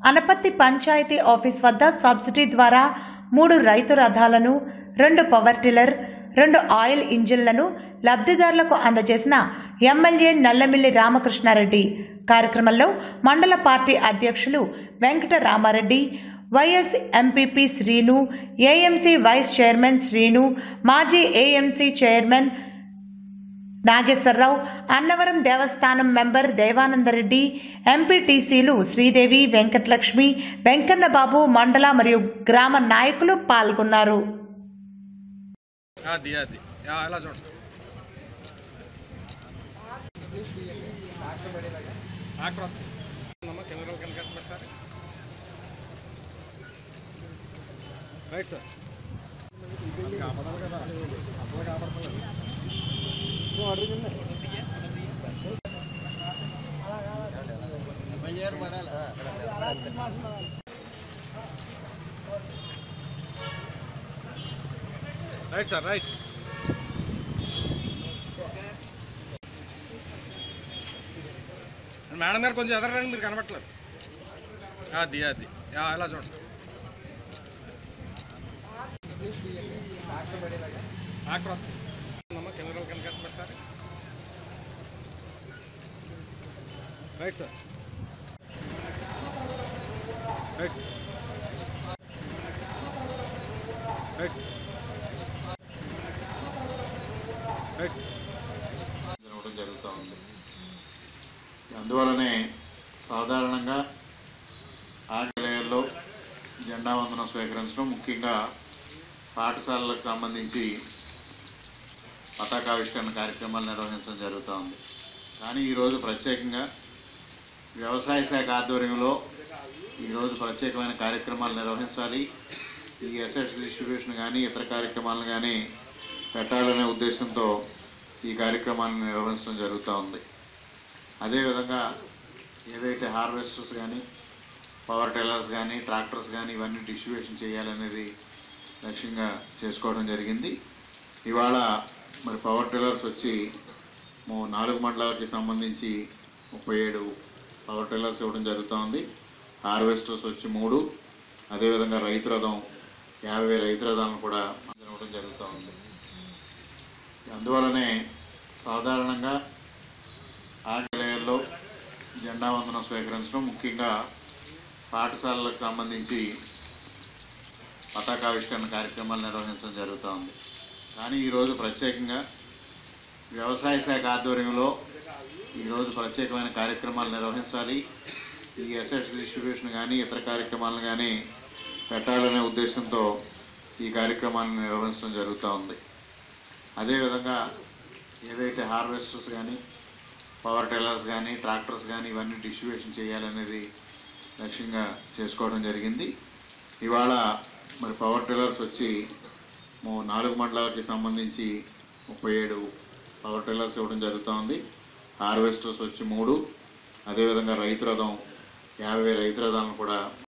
అనపత్తి panchayati office వద్ద subsidy ద్వారా మూడు రైతు రథాలను రెండు పవర్ టిల్లర్ రెండు ఆయిల్ ఇంజిన్లను లబ్ధిదారులకు అందజేసిన ఎమ్మెల్యే నల్లమిల్లి రామకృష్ణారెడ్డి కార్యక్రమంలో మండల పార్టీ అధ్యక్షులు Venkata Rama Reddy vice MPP Srinu AMC vice chairman Srinu మాజీ ఏఎంసీ చైర్మన్ నాగేశ్వరరావు అన్నవరం దేవస్థానం మెంబర్ దేవానందరెడ్డి ఎంపీటీసీలు శ్రీదేవి వెంకటలక్ష్మి వెంకన్నబాబు మండల మరియు గ్రామ నాయకులు పాల్గొన్నారు అది అది ఆ, ఇలా చూడండి ట్రాక్టర్ వస్తుంది. అమ్మా, కింద రోజు కింద కట్టి పెట్టాలి రైట్ సార్ కాపాడాలి కదా అసలు కాపాడలేదు రైట్ సార్ రైట్ మేడం గారు కొంచెం ఎదరండి మీరు కనబట్టలేదు అది అది ఆ, ఇలా చూడండి ట్రాక్టర్ వస్తుంది. అమ్మా, కింద రోజు కింద కట్టి పెట్టాలి right sir right sir right sir right sir జరగడం జరుగుతూ ఉంది అందువలనే సాధారణంగా ఆంగ్లేయుల్లో జెండా వందనం స్వీకరించడం ముఖ్యంగా పాఠశాలలకు సంబంధించి పతాకావిష్కరణ కార్యక్రమాలు నిర్వహించడం జరుగుతూ ఉంది కానీ ఈరోజు ప్రత్యేకంగా వ్యవసాయ శాఖ ఆధ్వర్యంలో ఈరోజు ప్రత్యేకమైన కార్యక్రమాలు నిర్వహించాలి ఈ అసెట్స్ డిస్ట్రిబ్యూషన్ కానీ ఇతర కార్యక్రమాలను కానీ పెట్టాలనే ఉద్దేశంతో ఈ కార్యక్రమాలను నిర్వహించడం జరుగుతూ ఉంది అదేవిధంగా ఏదైతే హార్వెస్టర్స్ కానీ పవర్ టిల్లర్స్ కానీ ట్రాక్టర్స్ కానీ ఇవన్నీ డిస్ట్రిబ్యూషన్ చేయాలనేది లక్ష్యంగా చేసుకోవడం జరిగింది ఇవాళ మరి పవర్ టిల్లర్స్ వచ్చి మూ- నాలుగు మండలాలకి సంబంధించి ముప్పై ఏడు పవర్ టిల్లర్స్ ఇవ్వడం జరుగుతోంది హార్వెస్టర్స్ వచ్చి మూడు అదేవిధంగా రైతు రథం యాభై రైతు రథాలను కూడా ఇవ్వడం జరుగుతూ ఉంది అందువలనే సాధారణంగా ఆంగ్లేయుల్లో జెండా వందనం స్వీకరించడం ముఖ్యంగా పాఠశాలలకు సంబంధించి పతాకావిష్కరణ కార్యక్రమాలు నిర్వహించడం జరుగుతూ ఉంది కానీ ఈరోజు ప్రత్యేకంగా వ్యవసాయ శాఖ ఆధ్వర్యంలో ఈరోజు ప్రత్యేకమైన కార్యక్రమాలు నిర్వహించాలి ఈ అసెట్స్ డిస్ట్రిబ్యూషన్ కానీ ఇతర కార్యక్రమాలను కానీ పెట్టాలనే ఉద్దేశంతో ఈ కార్యక్రమాలను నిర్వహించడం జరుగుతూ ఉంది అదేవిధంగా ఏదైతే హార్వెస్టర్స్ కానీ పవర్ టిల్లర్స్ కానీ ట్రాక్టర్స్ కానీ ఇవన్నీ డిస్ట్రిబ్యూషన్ చేయాలనేది లక్ష్యంగా చేసుకోవడం జరిగింది ఇవాళ మరి పవర్ టిల్లర్స్ వచ్చి మూ- నాలుగు మండలాలకి సంబంధించి ముప్పై ఏడు పవర్ టిల్లర్స్ ఇవ్వడం జరుగుతోంది హార్వెస్టర్స్ వచ్చి మూడు అదేవిధంగా రైతు రథం యాభై రైతు రథాలను కూడా